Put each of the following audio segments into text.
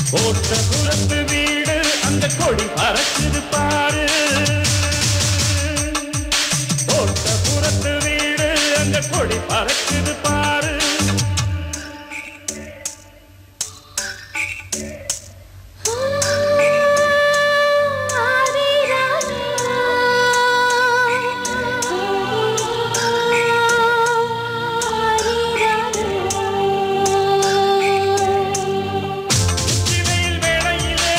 போட்ட புறத்து வீடு அந்த கொடி பறக்குது பாரு போட்ட புறத்து வீடு அந்த கொடி பறக்குது பாரு உச்சிவெயில் வேளையிலே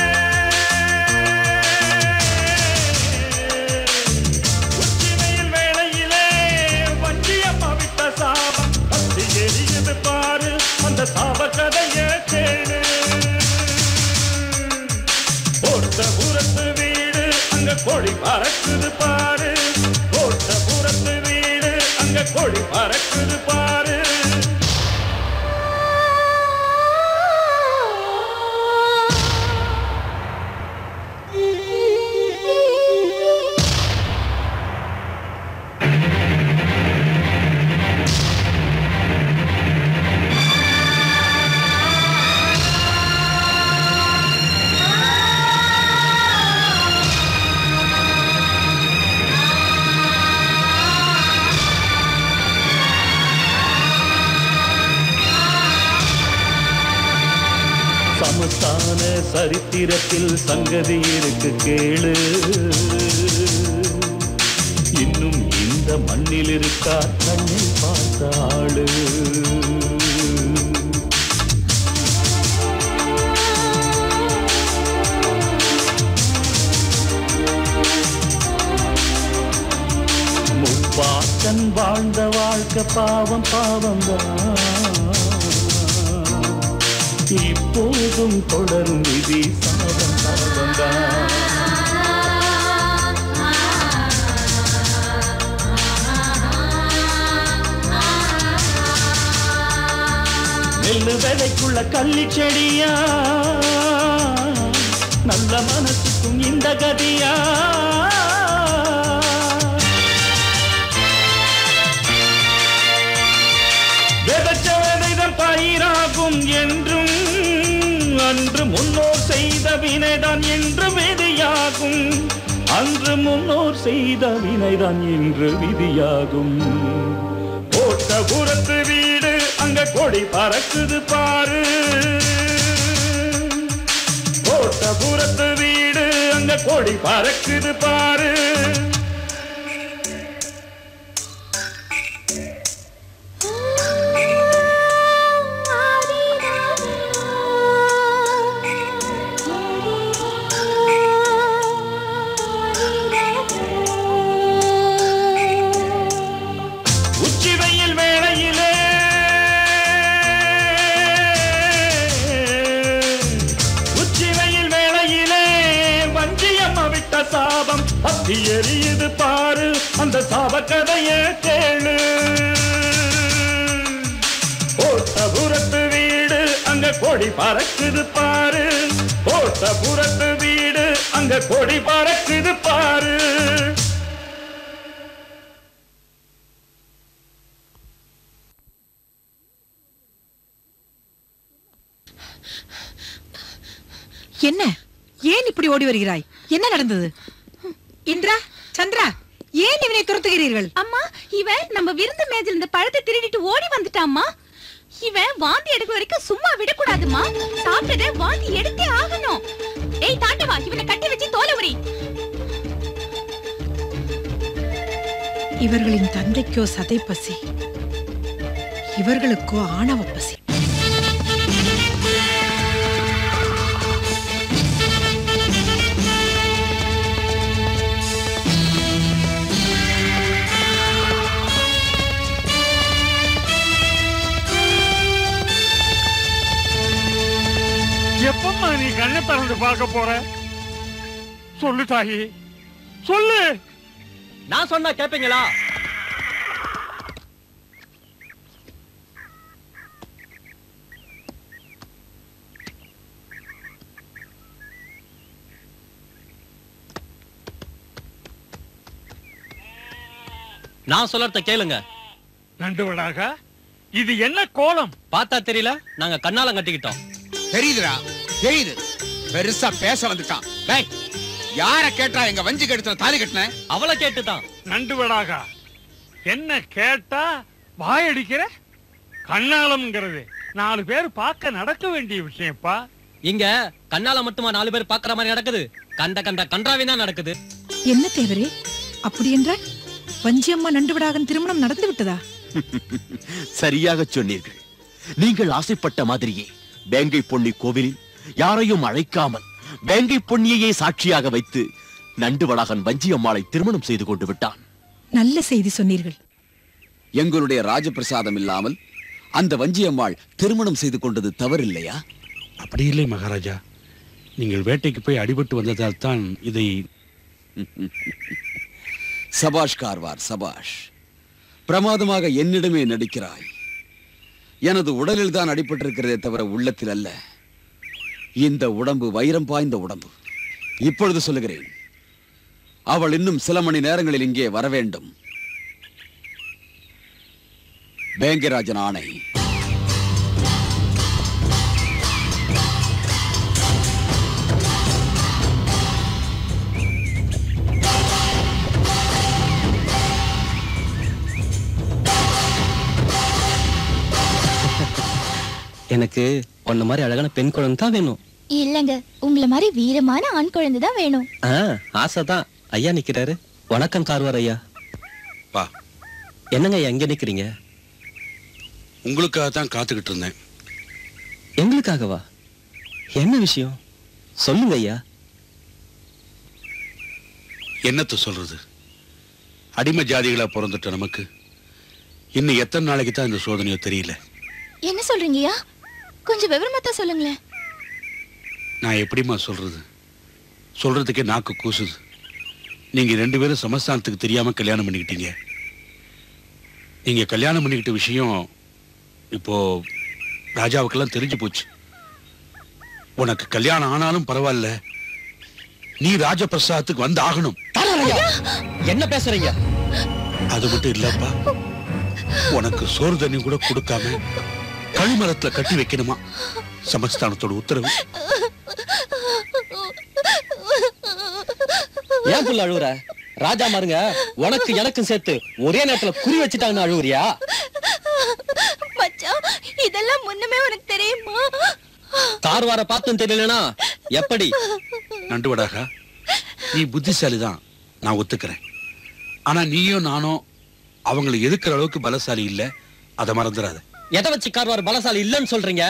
உச்சிவெயில் வேளையிலே வஞ்சியம்மா விட்ட சாபம் பத்தி எரியுது பாரு அந்த சாப கதைய கேளு போட்ட புறத்து வீடு அங்க கொடி பறக்குது பாரு போட்ட புறத்து வீடு அங்க கொடி பறக்குது பாரு சமஸ்தான சரித்திரத்தில் சங்கதி இருக்கு கேளு இன்னும் இந்த மண்ணில் இருக்கா கண்ணில் பார்த்த ஆளு முப்பாட்டன் வாழ்ந்த வாழ்க்கை பாவம் பாவம் இப்போதும் தொடரும் விதி சாபம் சாபம் நெல்லு விதைக்குள்ள கள்ளி செடியா நல்ல மனசுக்கும் இந்த கதியா விதைச்ச விதைதான் பயிராகும் என்றும் அன்று முன்னோர் செய்த வினைதான் என்று விதியாகும் அன்று முன்னோர் செய்த வினைதான் என்று விதியாகும் போட்ட புறத்து வீடு அங்க கொடி பறக்குது பாரு போட்ட புறத்து வீடு அங்க கொடி பறக்குது பாரு உச்சி வெயில் வேளையிலே உச்சி வெயில் வேளையிலே வஞ்சியம்மா விட்ட சாபம் அத்தி எரியுது பாரு அந்த சாப கதைய கேளு போட்ட புறத்து வீடு அங்க கொடி பறக்குது பாரு போட்ட புறத்து வீடு அங்க கொடி பறக்குது பாரு என்ன ஏன் இப்படி ஓடி வருகிறாய் என்ன நடந்தது இந்திரா சந்திரா ஏன் இவனை துரத்துகிறீர்கள் அம்மா இவன் நம்ம விருந்து மேஜில் இந்த பழத்தை திருடிட்டு ஓடி வந்துட்டாம்மா இவன் வாந்தி எடுக்க வரைக்கும் சும்மா விடக்கூடாதுமா சாப்பிட்டதை வாந்தி எடுத்தே ஆகணும் ஏய் தாண்டவா இவனை கட்டி வச்சு தோலை உரி இவர்களின் தந்தைக்கோ சதை பசி இவர்களுக்கோ ஆணவ பசி எப்பம்மா நீ கண்ணை திறந்து பார்க்க போற சொல்லு தாயி சொல்லு நான் சொன்னா கேப்பீங்களா நான் சொல்லறத கேளுங்க நண்டு விடாக இது என்ன கோலம் பார்த்தா தெரியல நாங்க கண்ணாலம் கட்டிக்கிட்டோம் தெரியுதுடா தெரியுது பெருசா பேச வந்துட்டான் டேய் யார கேட்டா எங்க வஞ்சி கழுத்துல தாலி கட்டின அவளை கேட்டுதான் நண்டு வடாகா என்ன கேட்டா வாயடிக்கிற கண்ணாலம்ங்கிறது நாலு பேர் பார்க்க நடக்க வேண்டிய விஷயம்ப்பா இங்க கண்ணால மட்டுமா நாலு பேர் பாக்குற மாதிரி நடக்குது கண்ட கண்ட கன்றாவே தான் நடக்குது என்ன தேவரே அப்படி என்றால் வஞ்சியம்மா நண்டுவிடாகன் திருமணம் நடந்து விட்டதா சரியாக சொன்னீர்கள் நீங்கள் ஆசைப்பட்ட மாதிரியே வேங்கை பொன்னி கோவிலில் யாரையும் அழைக்காமல் வேங்கை பொன்னியையே சாட்சியாக வைத்து நண்டுவளாகன் வஞ்சியம்மாளை திருமணம் செய்து கொண்டு விட்டான் நல்ல செய்தி சொன்னீர்கள் எங்களுடைய ராஜபிரசாதம் இல்லாமல் அந்த வஞ்சியம்மாள் திருமணம் செய்து கொண்டது தவறில்லையா அப்படி இல்லை மகாராஜா நீங்கள் வேட்டைக்கு போய் அடிபட்டு வந்ததால் தான் இதை சபாஷ் கார்வார் சபாஷ் பிரமாதமாக என்னிடமே நடிக்கிறாய் எனது உடலில் தான் அடிபட்டிருக்கிறதே தவிர உள்ளத்தில் அல்ல இந்த உடம்பு வைரம் பாய்ந்த உடம்பு இப்பொழுது சொல்லுகிறேன் அவள் இன்னும் சில மணி நேரங்களில் இங்கே வர வேண்டும் பேங்கராஜன் ஆணை எனக்கு உன்ன மாதிரி அழகான பெண் குழந்தை தான் வேணும் இல்லங்க உங்கள மாதிரி வீரமான ஆண் குழந்தை தான் வேணும் ஆ ஆசைதான் ஐயா நிக்கிறாரு வணக்கம் கார்வார் ஐயா வா என்னங்க ஐயா எங்க நிக்கிறீங்க உங்களுக்காக தான் காத்துக்கிட்டு இருந்தேன் எங்களுக்காகவா என்ன விஷயம் சொல்லுங்க ஐயா என்னத்த சொல்றது அடிமை ஜாதிகளா பிறந்துட்ட நமக்கு இன்னும் எத்தனை நாளைக்கு தான் இந்த சோதனையோ தெரியல என்ன சொல்றீங்கயா கொஞ்சம் விவரமா தான் சொல்லுங்களேன் நான் எப்படிம்மா சொல்றது சொல்றதுக்கே நாக்கு கூசுது நீங்க ரெண்டு பேரும் சமஸ்தானத்துக்கு தெரியாம கல்யாணம் பண்ணிக்கிட்டீங்க நீங்க கல்யாணம் பண்ணிக்கிட்ட விஷயம் இப்போ ராஜாவுக்கெல்லாம் தெரிஞ்சு போச்சு உனக்கு கல்யாணம் ஆனாலும் பரவாயில்ல நீ ராஜபிரசாதத்துக்கு வந்து ஆகணும் என்ன பேசுறீங்க அது மட்டும் இல்லப்பா உனக்கு சோறு தண்ணி கூட கொடுக்காம கழிமரத்துல கட்டி வைக்கணுமா சமஸ்தானத்தோட உத்தரவு ஏன் புள்ள அழுவுற ராஜா மாருங்க உனக்கு எனக்கும் சேர்த்து ஒரே நேரத்துல குறி வச்சுட்டாங்கன்னு அழுவுறியா மச்சான் இதெல்லாம் முன்னமே உனக்கு தெரியுமா கார்வார பார்த்தும் தெரியலனா எப்படி நண்டுவடாகா நீ புத்திசாலிதான் நான் ஒத்துக்கிறேன் ஆனா நீயும் நானும் அவங்களை எதுக்குற அளவுக்கு பலசாலி இல்ல அதை மறந்துடாத எதை வச்சு கார்வார் பலசாலி இல்லைன்னு சொல்றீங்க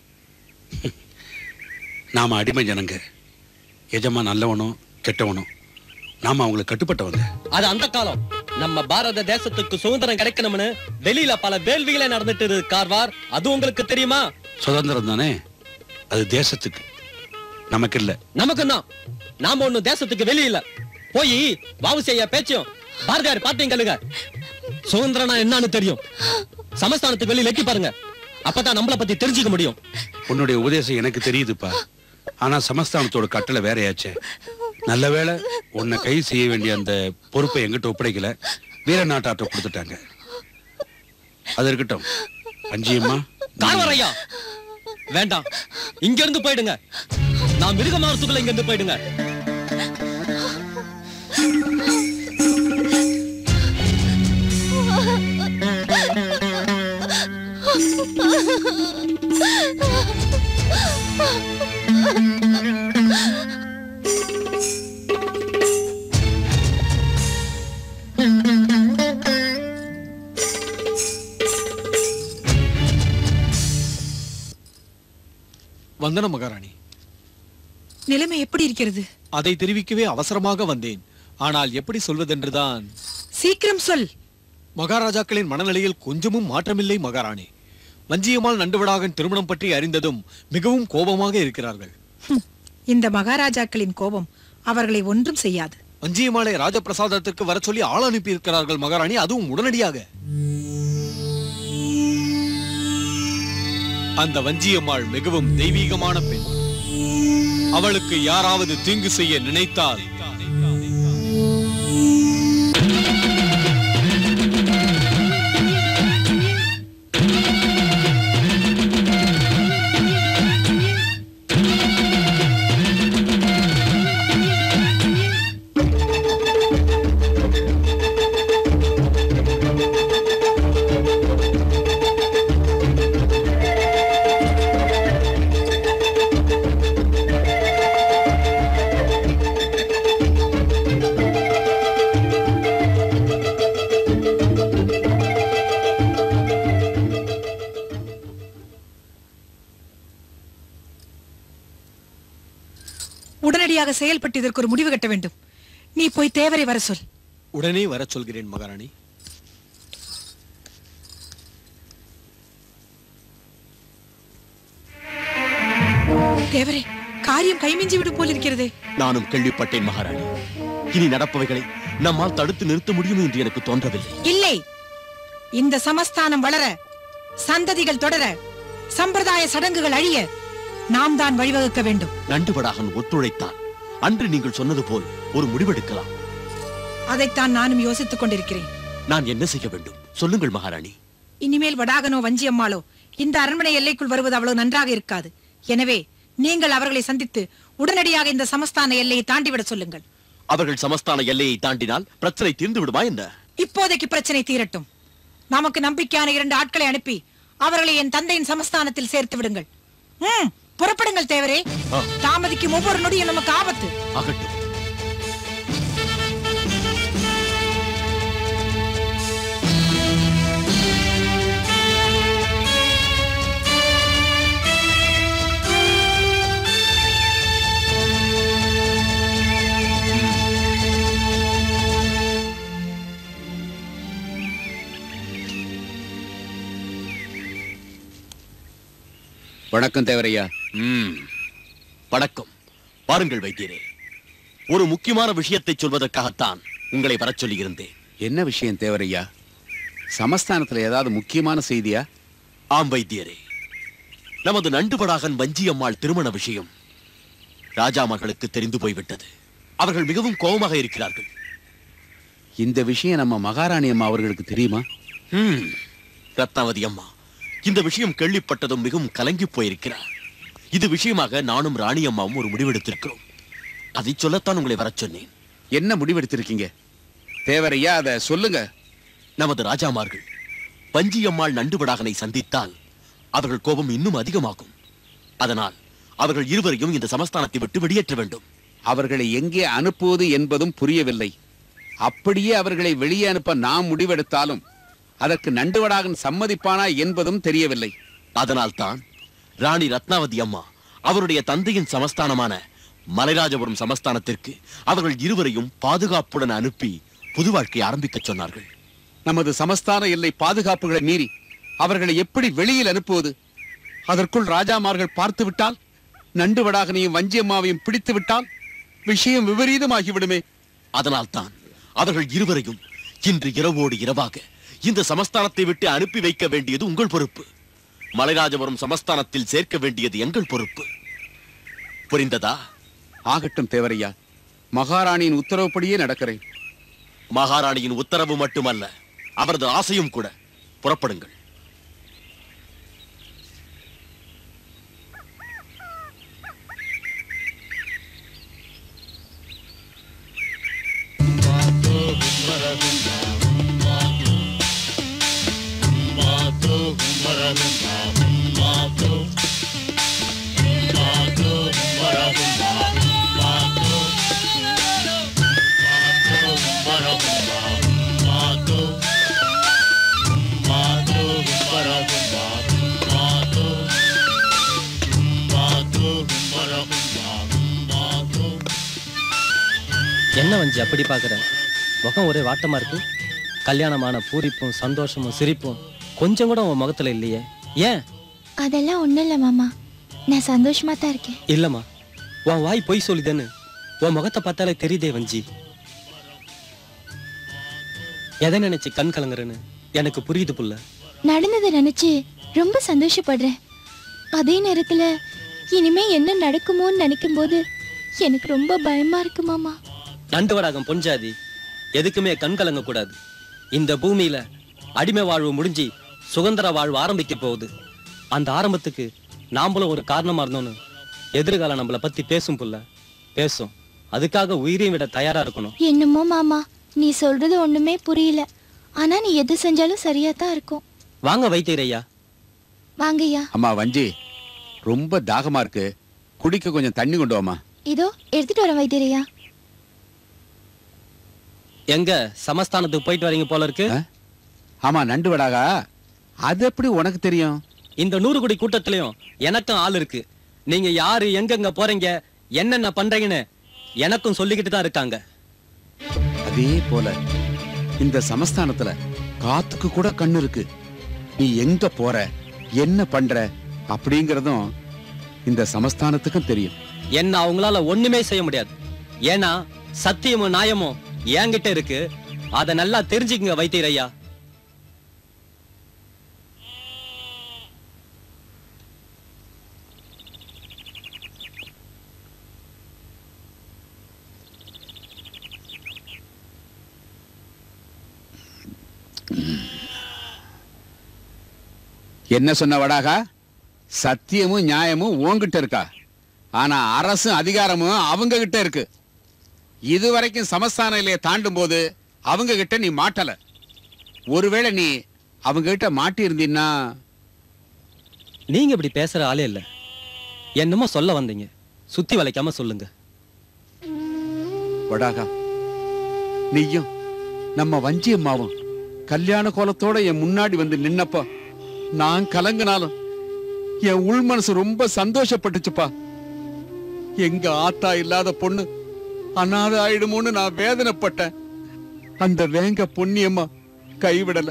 நாம அடிமை ஜனங்க எஜமா நல்லவனோ கெட்டவனோ நாம அவங்களுக்கு கட்டுப்பட்டவங்க அது அந்த காலம் நம்ம பாரத தேசத்துக்கு சுதந்திரம் கிடைக்கணும்னு வெளியில பல வேள்விகளே நடந்துட்டு இருக்கு கார்வார் அது உங்களுக்கு தெரியுமா சுதந்திரம் தானே அது தேசத்துக்கு நமக்கு இல்ல நமக்கு தான் நாம ஒண்ணு தேசத்துக்கு வெளியில போய் வாவுசையா பேச்சும் பாரதியார் பாட்டையும் கல்லுங்க சுதந்திரம்னா என்னன்னு தெரியும் சமஸ்தானத்துக்கு வெளியில எட்டி பாருங்க அப்பதான் நம்மள பத்தி தெரிஞ்சுக்க முடியும் உன்னுடைய உபதேசம் எனக்கு தெரியுதுப்பா ஆனா சமஸ்தானத்தோட கட்டளை வேறையாச்சே நல்ல வேளை உன்னை கை செய்ய வேண்டிய அந்த பொறுப்பை எங்கிட்ட ஒப்படைக்கல வீர நாட்டாட்ட கொடுத்துட்டாங்க அது இருக்கட்டும் அஞ்சியம்மா கார்வார் ஐயா வேண்டாம் இங்க இருந்து போயிடுங்க நான் மிருகமாரத்துக்குள்ள இங்க இருந்து போயிடுங்க வந்தனம் மகாராணி நிலைமை எப்படி இருக்கிறது அதை தெரிவிக்கவே அவசரமாக வந்தேன் ஆனால் எப்படி சொல்வதென்றுதான் சீக்கிரம் சொல் மகாராஜாக்களின் மனநிலையில் கொஞ்சமும் மாற்றமில்லை மகாராணி வஞ்சியம்மாள் நண்டுவடாகன் திருமணம் பற்றி அறிந்ததும் மிகவும் கோபமாக இருக்கிறார்கள் ஹம், இந்த மகாராஜாக்களின் கோபம் அவர்களை ஒன்றும் செய்யாது வஞ்சியம்மாளை ராஜபிரசாதத்திற்கு வர சொல்லி ஆள் அனுப்பி இருக்கிறார்கள் மகாராணி அதுவும் உடனடியாக அந்த வஞ்சியம்மாள் மிகவும் தெய்வீகமான பெண் அவளுக்கு யாராவது தீங்கு செய்ய நினைத்தால் உடனடியாக செயல்பட்டு இதற்கு ஒரு முடிவு கட்ட வேண்டும் நீ போய் தேவரை வர சொல் உடனே வரச் சொல்கிறேன் மகாராணி தேவரே காரியம் கைமிஞ்சி விடும் போல் இருக்கிறதே நானும் கேள்விப்பட்டேன் மகாராணி இனி நடப்பவைகளை நம்மால் தடுத்து நிறுத்த முடியும் என்று எனக்கு தோன்றவில்லை இல்லை இந்த சமஸ்தானம் வளர சந்ததிகள் தொடர சம்பிரதாய சடங்குகள் அழிய நாம் தான் வழிவகுக்க வேண்டும் நண்டுவடாகன் ஒத்துழைத்தான் அன்று நீங்கள் சொன்னது போல் ஒரு முடிவெடுக்கலாம் அதைத்தான் நானும் யோசித்துக் கொண்டிருக்கிறேன் நான் என்ன செய்ய வேண்டும் சொல்லுங்கள் மகாராணி இனிமேல் வடாகனோ வஞ்சி அம்மாளோ இந்த அரண்மனை எல்லைக்குள் வருவது அவ்வளவு நன்றாக இருக்காது எனவே நீங்கள் அவர்களை சந்தித்து உடனடியாக இந்த சமஸ்தான எல்லையை தாண்டிவிட சொல்லுங்கள் அவர்கள் சமஸ்தான எல்லையை தாண்டினால் பிரச்சனை தீர்ந்து விடுமா என்ன இப்போதைக்கு பிரச்சனை தீரட்டும் நமக்கு நம்பிக்கையான இரண்டு ஆட்களை அனுப்பி அவர்களை என் தந்தையின் சமஸ்தானத்தில் சேர்த்து விடுங்கள் ம், புறப்படுங்கள் தேவரே ஆ. தாமதிக்கும் ஒவ்வொரு நொடியும் நமக்கு ஆபத்து ஆகட்டும் வணக்கம் தேவரையா ம். வணக்கம் பாருங்கள் வைத்தியரே ஒரு முக்கியமான விஷயத்தை சொல்வதற்காகத்தான் உங்களை வரச் சொல்லியிருந்தேன் என்ன விஷயம் தேவரையா சமஸ்தானத்துல ஏதாவது முக்கியமான செய்தியா ஆம் வைத்தியரே நமது நண்டுபடாகன் வஞ்சி அம்மாள் திருமண விஷயம் ராஜா மகளுக்கு தெரிந்து போய்விட்டது அவர்கள் மிகவும் கோபமாக இருக்கிறார்கள் இந்த விஷயம் நம்ம மகாராணி அம்மா அவர்களுக்கு தெரியுமா ம். ரத்னாவதி அம்மா இந்த விஷயம் கேள்விப்பட்டதும் மிகவும் கலங்கி போயிருக்கிறார் இது விஷயமாக நானும் ராணி அம்மாவும் ஒரு முடிவெடுத்திருக்கிறோம் அதை சொல்லத்தான் உங்களை வரச் சொன்னேன் என்ன முடிவெடுத்திருக்கீங்க தேவரையா அத சொல்லுங்க நமது ராஜாமார்கள் வஞ்சி அம்மாள் நண்டுபடாகனை சந்தித்தால் அவர்கள் கோபம் இன்னும் அதிகமாகும் அதனால் அவர்கள் இருவரையும் இந்த சமஸ்தானத்தை விட்டு வெளியேற்ற வேண்டும் அவர்களை எங்கே அனுப்புவது என்பதும் புரியவில்லை அப்படியே அவர்களை வெளியே அனுப்ப நாம் முடிவெடுத்தாலும் அதற்கு நண்டுவடாகன் சம்மதிப்பானா என்பதும் தெரியவில்லை அதனால்தான் ராணி ரத்னாவதி அம்மா அவருடைய தந்தையின் சமஸ்தானமான மலைராஜபுரம் சமஸ்தானத்திற்கு அவர்கள் இருவரையும் பாதுகாப்புடன் அனுப்பி புது வாழ்க்கை ஆரம்பிக்கச் சொன்னார்கள் நமது சமஸ்தான எல்லை பாதுகாப்புகளை மீறி அவர்களை எப்படி வெளியில் அனுப்புவது அதற்குள் ராஜாமார்கள் பார்த்து விட்டால் நண்டுவடாகனையும் வஞ்சியம்மாவையும் பிடித்து விட்டால் விஷயம் விபரீதமாகிவிடுமே அதனால்தான் அவர்கள் இருவரையும் இன்று இரவோடு இரவாக இந்த சமஸ்தானத்தை விட்டு அனுப்பி வைக்க வேண்டியது உங்கள் பொறுப்பு மலைராஜபுரம் சமஸ்தானத்தில் சேர்க்க வேண்டியது எங்கள் பொறுப்பு புரிந்ததா ஆகட்டும் தேவரையா மகாராணியின் உத்தரவுப்படியே நடக்கிறேன் மகாராணியின் உத்தரவு மட்டுமல்ல அவரது ஆசையும் கூட புறப்படுங்கள் என்ன வஞ்சி அப்படி பாக்குற முகம் ஒரே வாட்டமா இருக்கு கல்யாணமான பூரிப்பும் சந்தோஷமும் சிரிப்பும் கொஞ்சம் கூட உன் முகத்துல இல்லையே ஏன் அதெல்லாம் ஒண்ணும் இல்ல மாமா நான் சந்தோஷமா தான் இருக்கேன் இல்லம்மா உன் வாய் பொய் சொல்லுதேன்னு உன் முகத்தை பார்த்தாலே தெரியுதே வஞ்சி எதை நினைச்சு கண் கலங்குறேன்னு எனக்கு புரியுது புள்ள நடந்ததை நினைச்சு ரொம்ப சந்தோஷப்படுறேன் அதே நேரத்துல இனிமே என்ன நடக்குமோன்னு நினைக்கும் போது எனக்கு ரொம்ப பயமா இருக்கு மாமா நண்டு வடாகம் பொஞ்சாதி எதுக்குமே கண் கலங்க கூடாது இந்த பூமியில அடிமை வாழ்வு முடிஞ்சு சுதந்திர வாழ்வு ஆரம்பிக்க போகுது அந்த ஆரம்பத்துக்கு நாமளும் ஒரு காரணமா இருந்தோன்னு எதிர்காலம் நம்மளை பத்தி பேசும் புள்ள பேசும் அதுக்காக உயிரையும் விட தயாரா இருக்கணும் என்னமோ மாமா நீ சொல்றது ஒண்ணுமே புரியல ஆனா நீ எது செஞ்சாலும் சரியா தான் இருக்கும் வாங்க வைத்தியரையா வாங்கய்யா அம்மா வஞ்சி ரொம்ப தாகமா இருக்கு குடிக்க கொஞ்சம் தண்ணி கொண்டு வாமா இதோ எடுத்துட்டு வரேன் வைத்தியரையா எங்க சமஸ்தானத்துக்கு போயிட்டு வரீங்க போல இருக்கு ஆமா நண்டு வடாகா அது எப்படி உனக்கு தெரியும் இந்த நூறு கோடி கூட்டத்திலயும் எனக்கும் ஆள் இருக்கு நீங்க யாரு எங்கெங்க போறீங்க என்னென்ன பண்றீங்கன்னு எனக்கும் சொல்லிக்கிட்டு தான் இருக்காங்க அதே போல இந்த சமஸ்தானத்துல காத்துக்கு கூட கண்ணு இருக்கு நீ எங்க போற என்ன பண்ற அப்படிங்கறதும் இந்த சமஸ்தானத்துக்கும் தெரியும் என்ன அவங்களால ஒண்ணுமே செய்ய முடியாது ஏன்னா சத்தியமும் நியாயமும் என்கிட்ட இருக்கு அத நல்லா தெரிஞ்சுக்குங்க வைத்தியர் ஐயா என்ன சொன்ன வடாகா சத்தியமும் நியாயமும் உன்கிட்ட இருக்கா ஆனா அரசும் அதிகாரமும் அவங்க கிட்ட இருக்கு இதுவரைக்கும் சமஸ்தான எல்லையை தாண்டும் போது அவங்க கிட்ட நீ மாட்டல ஒருவேளை நீ அவங்க கிட்ட மாட்டி இருந்தீன்னா நீங்க இப்படி பேசுற ஆளே இல்ல என்னமோ சொல்ல வந்தீங்க சுத்தி வளைக்காம சொல்லுங்க வடாகா நீயும் நம்ம வஞ்சி அம்மாவும் கல்யாண கோலத்தோட என் முன்னாடி வந்து நின்னப்போ நான் கலங்கினாலும் என் உள் மனசு ரொம்ப சந்தோஷப்பட்டுச்சுப்பா எங்க ஆத்தா இல்லாத பொண்ணு அனாதை ஆயிடுமோன்னு நான் வேதனைப்பட்டேன் அந்த வேங்க பொன்னியம்மா கைவிடல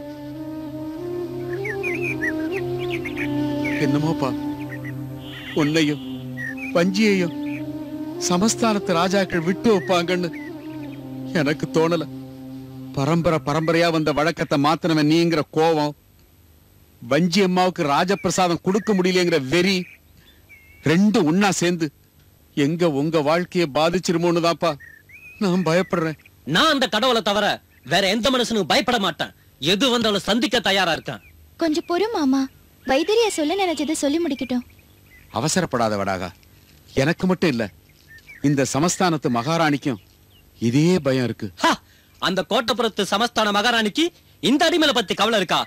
என்னமோப்பா உன்னையும் வஞ்சியையும் சமஸ்தானத்து ராஜாக்கள் விட்டு வைப்பாங்கன்னு எனக்கு தோணல பரம்பரை பரம்பரையா வந்த வழக்கத்தை மாத்தினவன் நீங்கிற கோவம் வஞ்சி அம்மாவுக்கு ராஜபிரசாதம் கொடுக்க முடியலங்கிற வெறி ரெண்டு ஒன்னா சேர்ந்து எங்க உங்க வாழ்க்கையை பாதிச்சிருமோன்னு தான்ப்பா நான் பயப்படுறேன் நான் அந்த கடவுளை தவிர வேற எந்த மனுஷனுக்கும் பயப்பட மாட்டேன் எது வந்தாலும் சந்திக்க தயாரா இருக்கேன் கொஞ்சம் பொறு மாமா வைத்திரியா சொல்ல நினைச்சதை சொல்லி முடிக்கட்டும் அவசரப்படாத வடாகா எனக்கு மட்டும் இல்ல இந்த சமஸ்தானத்து மகாராணிக்கும் இதே பயம் இருக்கு ஹா! அந்த கோட்டப்புறத்து சமஸ்தான மகாராணிக்கு இந்த அடிமலை பத்தி கவலை இருக்கா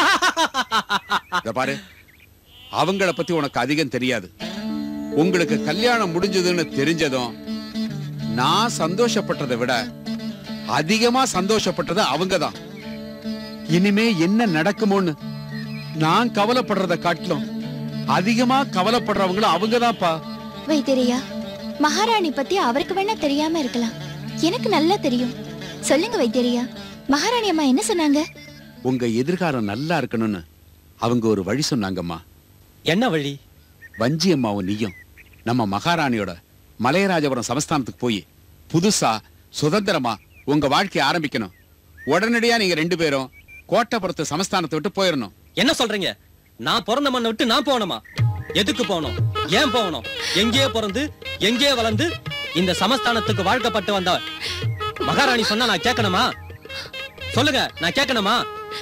இத பாரு அவங்கள பத்தி உனக்கு அதிகம் தெரியாது உங்களுக்கு கல்யாணம் முடிஞ்சதுன்னு தெரிஞ்சதும் நான் சந்தோஷப்பட்டதை விட அதிகமா சந்தோஷப்பட்டது அவங்கதான் இனிமே என்ன நடக்குமோன்னு நான் கவலைப்படுறத காட்டிலும் அதிகமா கவலைப்படுறவங்களும் அவங்கதான்ப்பா வைத்திரியா மகாராணி பத்தி அவருக்கு வேணா தெரியாம இருக்கலாம் எனக்கு நல்லா தெரியும் சொல்லுங்க வைத்திரியா மகாராணி அம்மா என்ன சொன்னாங்க உங்க எதிர்காலம் நல்லா இருக்கணும்னு அவங்க ஒரு வழி சொன்னாங்கம்மா என்ன வழி வஞ்சி அம்மாவும் நீயும் நம்ம மகாராணியோட மலையராஜபுரம் சமஸ்தானத்துக்கு போய் புதுசா சுதந்திரமா உங்க வாழ்க்கைய ஆரம்பிக்கணும் உடனடியா நீங்க ரெண்டு பேரும் கோட்டப்புறத்து சமஸ்தானத்தை விட்டு போயிடணும் என்ன சொல்றீங்க நான் பிறந்த மண்ணை விட்டு நான் போகணுமா எதுக்கு போகணும் ஏன் போகணும் எங்கேயே பிறந்து எங்கேயே வளர்ந்து இந்த சமஸ்தானத்துக்கு வாழ்க்கப்பட்டு வந்த மகாராணி சொன்னா நான் கேட்கணுமா சொல்லுங்க நான் கேட்கணுமா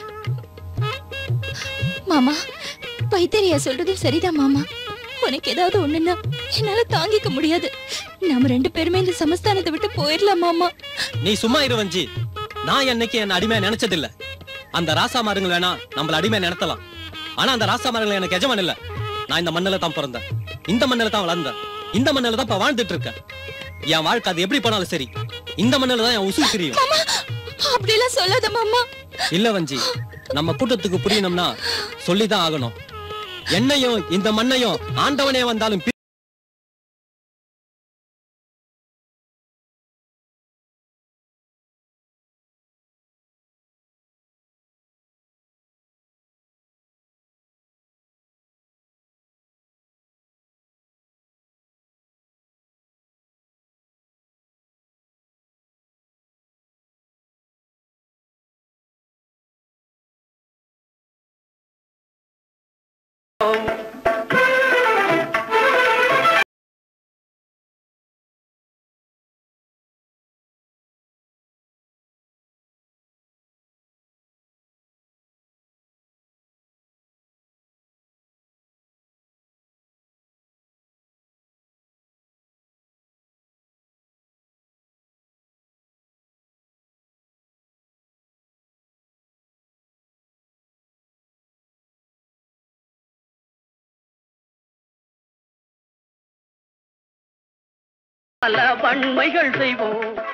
மாமா வைத்திரியா சொல்றது சரிதான் மாமா உனக்கு ஏதாவது ஒண்ணுன்னா என்னால தாங்கிக்க முடியாது நாம ரெண்டு பேருமே இந்த சமஸ்தானத்தை விட்டு போயிடலாம் மாமா நீ சும்மா இரு வஞ்சி நான் என்னைக்கு என்ன அடிமையா நினைச்சதில்ல அந்த ராசா மாருங்கள் வேணா நம்மள அடிமையா நினைத்தலாம் ஆனா அந்த ராசா மாருங்கள் எனக்கு எஜமான் இல்ல நான் இந்த மண்ணில தான் பிறந்தேன் இந்த மண்ணில தான் வளர்ந்தேன் இந்த மண்ணில தான் இப்ப வாழ்ந்துட்டு இருக்கேன் என் வாழ்க்கை அது எப்படி போனாலும் சரி இந்த மண்ணில தான் என் உசுறு தெரியும் அப்படிலாம் சொல்லாத மாமா இல்ல வஞ்சி நம்ம கூட்டத்துக்கு புரியணும்னா சொல்லிதான் ஆகணும் என்னையும் இந்த மண்ணையும் ஆண்டவனே வந்தாலும் பி- பல வன்மைகள் செய்வோம்